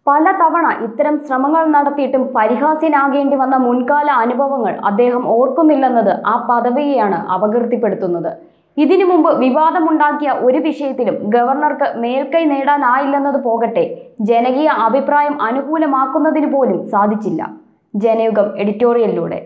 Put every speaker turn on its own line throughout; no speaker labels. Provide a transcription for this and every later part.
പല തവണ ഇത്തരം ശ്രമങ്ങൾ നടത്തിയിട്ടും പരിഹാസ്യനാകേണ്ടി വന്ന മുൻകാല അനുഭവങ്ങൾ അദ്ദേഹം ഓർക്കുന്നില്ലെന്നത് ആ പദവിയെയാണ് അപകീർത്തിപ്പെടുത്തുന്നത് ഇതിനു മുമ്പ് വിവാദമുണ്ടാക്കിയ ഒരു വിഷയത്തിലും ഗവർണർക്ക് മേൽക്കൈ നേടാനായില്ലെന്നത് പോകട്ടെ ജനകീയ അഭിപ്രായം അനുകൂലമാക്കുന്നതിന് പോലും സാധിച്ചില്ല ജനയുഗം എഡിറ്റോറിയലിലൂടെ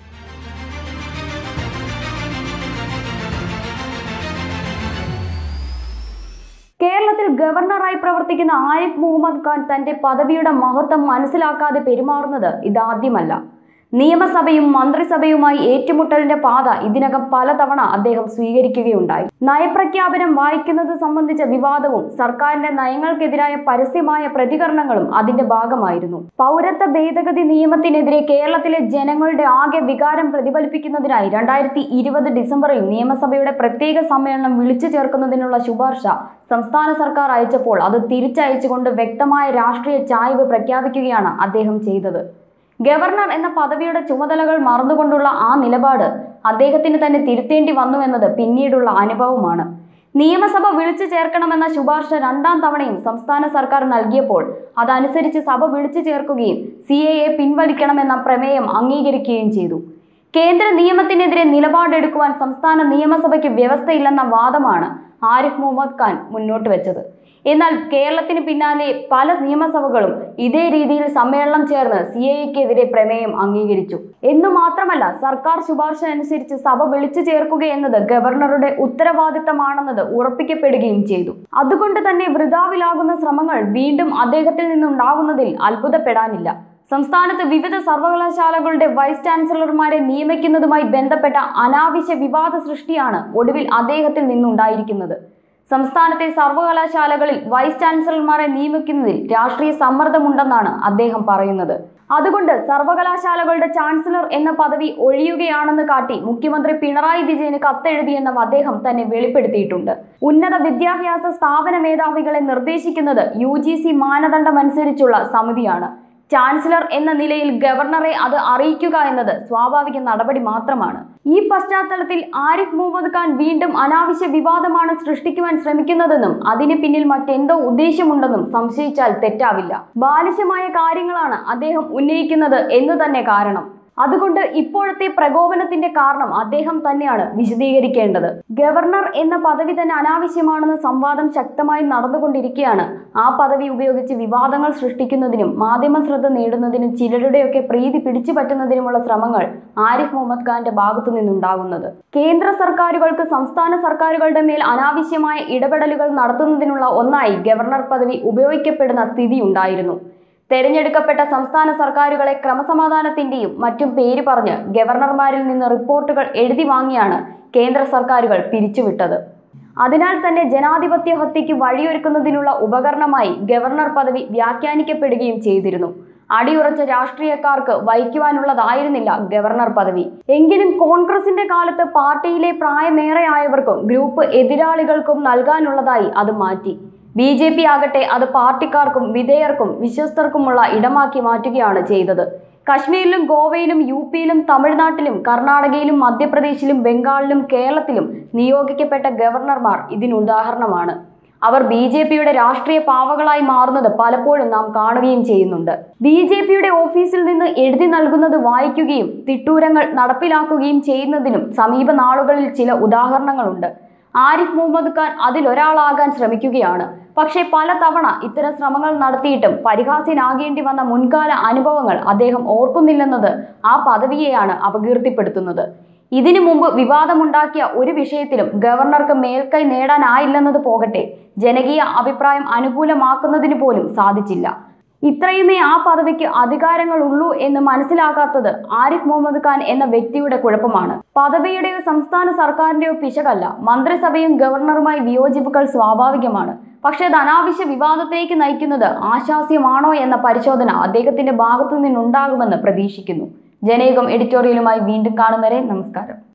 കേരളത്തിൽ ഗവർണറായി പ്രവർത്തിക്കുന്ന ആരിഫ് മുഹമ്മദ് ഖാൻ തന്റെ പദവിയുടെ മഹത്വം മനസ്സിലാക്കാതെ പെരുമാറുന്നത് ഇതാദ്യമല്ല നിയമസഭയും മന്ത്രിസഭയുമായി ഏറ്റുമുട്ടലിന്റെ പാത ഇതിനകം പലതവണ അദ്ദേഹം സ്വീകരിക്കുകയുണ്ടായി നയപ്രഖ്യാപനം വായിക്കുന്നത് സംബന്ധിച്ച വിവാദവും സർക്കാരിന്റെ നയങ്ങൾക്കെതിരായ പരസ്യമായ പ്രതികരണങ്ങളും അതിന്റെ ഭാഗമായിരുന്നു പൗരത്വ ഭേദഗതി നിയമത്തിനെതിരെ കേരളത്തിലെ ജനങ്ങളുടെ ആകെ വികാരം പ്രതിഫലിപ്പിക്കുന്നതിനായി രണ്ടായിരത്തി ഇരുപത് ഡിസംബറിൽ നിയമസഭയുടെ പ്രത്യേക സമ്മേളനം വിളിച്ചു ചേർക്കുന്നതിനുള്ള ശുപാർശ സംസ്ഥാന സർക്കാർ അയച്ചപ്പോൾ അത് തിരിച്ചയച്ചുകൊണ്ട് വ്യക്തമായ രാഷ്ട്രീയ ചായ്വ് പ്രഖ്യാപിക്കുകയാണ് അദ്ദേഹം ചെയ്തത് ഗവർണർ എന്ന പദവിയുടെ ചുമതലകൾ മറന്നുകൊണ്ടുള്ള ആ നിലപാട് അദ്ദേഹത്തിന് തന്നെ തിരുത്തേണ്ടി വന്നുവെന്നത് പിന്നീടുള്ള അനുഭവമാണ് നിയമസഭ വിളിച്ചു ചേർക്കണമെന്ന ശുപാർശ രണ്ടാം തവണയും സംസ്ഥാന സർക്കാർ നൽകിയപ്പോൾ അതനുസരിച്ച് സഭ വിളിച്ചു ചേർക്കുകയും സി എ എ പിൻവലിക്കണമെന്ന പ്രമേയം അംഗീകരിക്കുകയും ചെയ്തു കേന്ദ്ര നിയമത്തിനെതിരെ നിലപാടെടുക്കുവാൻ സംസ്ഥാന നിയമസഭയ്ക്ക് വ്യവസ്ഥയില്ലെന്ന വാദമാണ് ആരിഫ് മുഹമ്മദ് ഖാൻ മുന്നോട്ട് വെച്ചത് എന്നാൽ കേരളത്തിന് പിന്നാലെ പല നിയമസഭകളും ഇതേ രീതിയിൽ സമ്മേളനം ചേർന്ന് സി എക്കെതിരെ പ്രമേയം അംഗീകരിച്ചു എന്നു മാത്രമല്ല സർക്കാർ ശുപാർശ അനുസരിച്ച് സഭ വിളിച്ചു ചേർക്കുക എന്നത് ഗവർണറുടെ ഉത്തരവാദിത്തമാണെന്നത് ഉറപ്പിക്കപ്പെടുകയും ചെയ്തു അതുകൊണ്ട് തന്നെ വൃതാവിലാകുന്ന ശ്രമങ്ങൾ വീണ്ടും അദ്ദേഹത്തിൽ നിന്നുണ്ടാകുന്നതിൽ അത്ഭുതപ്പെടാനില്ല സംസ്ഥാനത്ത് വിവിധ സർവകലാശാലകളുടെ വൈസ് ചാൻസലർമാരെ നിയമിക്കുന്നതുമായി ബന്ധപ്പെട്ട അനാവശ്യ വിവാദ സൃഷ്ടിയാണ് ഒടുവിൽ അദ്ദേഹത്തിൽ നിന്നുണ്ടായിരിക്കുന്നത് സംസ്ഥാനത്തെ സർവകലാശാലകളിൽ വൈസ് ചാൻസലർമാരെ നിയമിക്കുന്നതിൽ രാഷ്ട്രീയ സമ്മർദ്ദമുണ്ടെന്നാണ് അദ്ദേഹം പറയുന്നത് അതുകൊണ്ട് സർവകലാശാലകളുടെ ചാൻസലർ എന്ന പദവി ഒഴിയുകയാണെന്ന് കാട്ടി മുഖ്യമന്ത്രി പിണറായി വിജയന് കത്തെഴുതിയെന്നും അദ്ദേഹം തന്നെ വെളിപ്പെടുത്തിയിട്ടുണ്ട് ഉന്നത വിദ്യാഭ്യാസ സ്ഥാപന മേധാവികളെ നിർദ്ദേശിക്കുന്നത് യു ജി സി മാനദണ്ഡമനുസരിച്ചുള്ള സമിതിയാണ് ചാൻസലർ എന്ന നിലയിൽ ഗവർണറെ അത് അറിയിക്കുക എന്നത് സ്വാഭാവിക നടപടി മാത്രമാണ് ഈ പശ്ചാത്തലത്തിൽ ആരിഫ് മുഹമ്മദ് ഖാൻ വീണ്ടും അനാവശ്യ വിവാദമാണ് സൃഷ്ടിക്കുവാൻ ശ്രമിക്കുന്നതെന്നും അതിന് പിന്നിൽ മറ്റെന്തോ ഉദ്ദേശമുണ്ടെന്നും സംശയിച്ചാൽ തെറ്റാവില്ല ബാലിശമായ കാര്യങ്ങളാണ് അദ്ദേഹം ഉന്നയിക്കുന്നത് എന്ന് തന്നെ കാരണം അതുകൊണ്ട് ഇപ്പോഴത്തെ പ്രകോപനത്തിന്റെ കാരണം അദ്ദേഹം തന്നെയാണ് വിശദീകരിക്കേണ്ടത് ഗവർണർ എന്ന പദവി തന്നെ അനാവശ്യമാണെന്ന സംവാദം ശക്തമായി നടന്നുകൊണ്ടിരിക്കുകയാണ് ആ പദവി ഉപയോഗിച്ച് വിവാദങ്ങൾ സൃഷ്ടിക്കുന്നതിനും മാധ്യമ ശ്രദ്ധ നേടുന്നതിനും ചിലരുടെയൊക്കെ പ്രീതി പിടിച്ചു പറ്റുന്നതിനുമുള്ള ശ്രമങ്ങൾ ആരിഫ് മുഹമ്മദ് ഖാന്റെ ഭാഗത്തു നിന്നുണ്ടാകുന്നത് കേന്ദ്ര സർക്കാരുകൾക്ക് സംസ്ഥാന സർക്കാരുകളുടെ മേൽ അനാവശ്യമായ ഇടപെടലുകൾ നടത്തുന്നതിനുള്ള ഒന്നായി ഗവർണർ പദവി ഉപയോഗിക്കപ്പെടുന്ന സ്ഥിതി ഉണ്ടായിരുന്നു തെരഞ്ഞെടുക്കപ്പെട്ട സംസ്ഥാന സർക്കാരുകളെ ക്രമസമാധാനത്തിന്റെയും മറ്റും പേര് പറഞ്ഞ് ഗവർണർമാരിൽ നിന്ന് റിപ്പോർട്ടുകൾ എഴുതി വാങ്ങിയാണ് കേന്ദ്ര സർക്കാരുകൾ പിരിച്ചുവിട്ടത് അതിനാൽ തന്നെ ജനാധിപത്യ ഹത്യയ്ക്ക് വഴിയൊരുക്കുന്നതിനുള്ള ഉപകരണമായി ഗവർണർ പദവി വ്യാഖ്യാനിക്കപ്പെടുകയും ചെയ്തിരുന്നു അടിയുറച്ച രാഷ്ട്രീയക്കാർക്ക് വഹിക്കുവാനുള്ളതായിരുന്നില്ല ഗവർണർ പദവി എങ്കിലും കോൺഗ്രസിന്റെ കാലത്ത് പാർട്ടിയിലെ പ്രായമേറെയായവർക്കും ഗ്രൂപ്പ് എതിരാളികൾക്കും നൽകാനുള്ളതായി അത് മാറ്റി ബി ജെ പി ആകട്ടെ അത് പാർട്ടിക്കാർക്കും വിധേയർക്കും വിശ്വസ്തർക്കുമുള്ള ഇടമാക്കി മാറ്റുകയാണ് ചെയ്തത് കശ്മീരിലും ഗോവയിലും യു പിയിലും തമിഴ്നാട്ടിലും കർണാടകയിലും മധ്യപ്രദേശിലും ബംഗാളിലും കേരളത്തിലും നിയോഗിക്കപ്പെട്ട ഗവർണർമാർ ഇതിനുദാഹരണമാണ് അവർ ബി ജെ പിയുടെ രാഷ്ട്രീയ പാവകളായി മാറുന്നത് പലപ്പോഴും നാം കാണുകയും ചെയ്യുന്നുണ്ട് ബി ജെ പിയുടെ ഓഫീസിൽ നിന്ന് എഴുതി നൽകുന്നത് വായിക്കുകയും തിട്ടൂരങ്ങൾ നടപ്പിലാക്കുകയും ചെയ്യുന്നതിനും സമീപ നാളുകളിൽ ചില ഉദാഹരണങ്ങളുണ്ട് ആരിഫ് മുഹമ്മദ് ഖാൻ അതിലൊരാളാകാൻ ശ്രമിക്കുകയാണ് പക്ഷേ പല തവണ ഇത്തരം ശ്രമങ്ങൾ നടത്തിയിട്ടും പരിഹാസ്യനാകേണ്ടി വന്ന മുൻകാല അനുഭവങ്ങൾ അദ്ദേഹം ഓർക്കുന്നില്ലെന്നത് ആ പദവിയെയാണ് അപകീർത്തിപ്പെടുത്തുന്നത് ഇതിനു മുമ്പ് വിവാദമുണ്ടാക്കിയ ഒരു വിഷയത്തിലും ഗവർണർക്ക് മേൽക്കൈ നേടാനായില്ലെന്നത് പോകട്ടെ ജനകീയ അഭിപ്രായം അനുകൂലമാക്കുന്നതിന് പോലും സാധിച്ചില്ല ഇത്രയുമേ ആ പദവിക്ക് അധികാരങ്ങളുള്ളൂ എന്ന് മനസ്സിലാക്കാത്തത് ആരിഫ് മുഹമ്മദ് ഖാൻ എന്ന വ്യക്തിയുടെ കുഴപ്പമാണ് പദവിയുടെയോ സംസ്ഥാന സർക്കാരിന്റെയോ പിശകല്ല മന്ത്രിസഭയും ഗവർണറുമായി വിയോജിപ്പുകൾ സ്വാഭാവികമാണ് പക്ഷേ അത് അനാവശ്യ വിവാദത്തേക്ക് നയിക്കുന്നത് ആശാസ്യമാണോ എന്ന പരിശോധന അദ്ദേഹത്തിന്റെ ഭാഗത്തു നിന്നുണ്ടാകുമെന്ന് പ്രതീക്ഷിക്കുന്നു ജനയുഗം എഡിറ്റോറിയലുമായി വീണ്ടും കാണുന്നവരെ നമസ്കാരം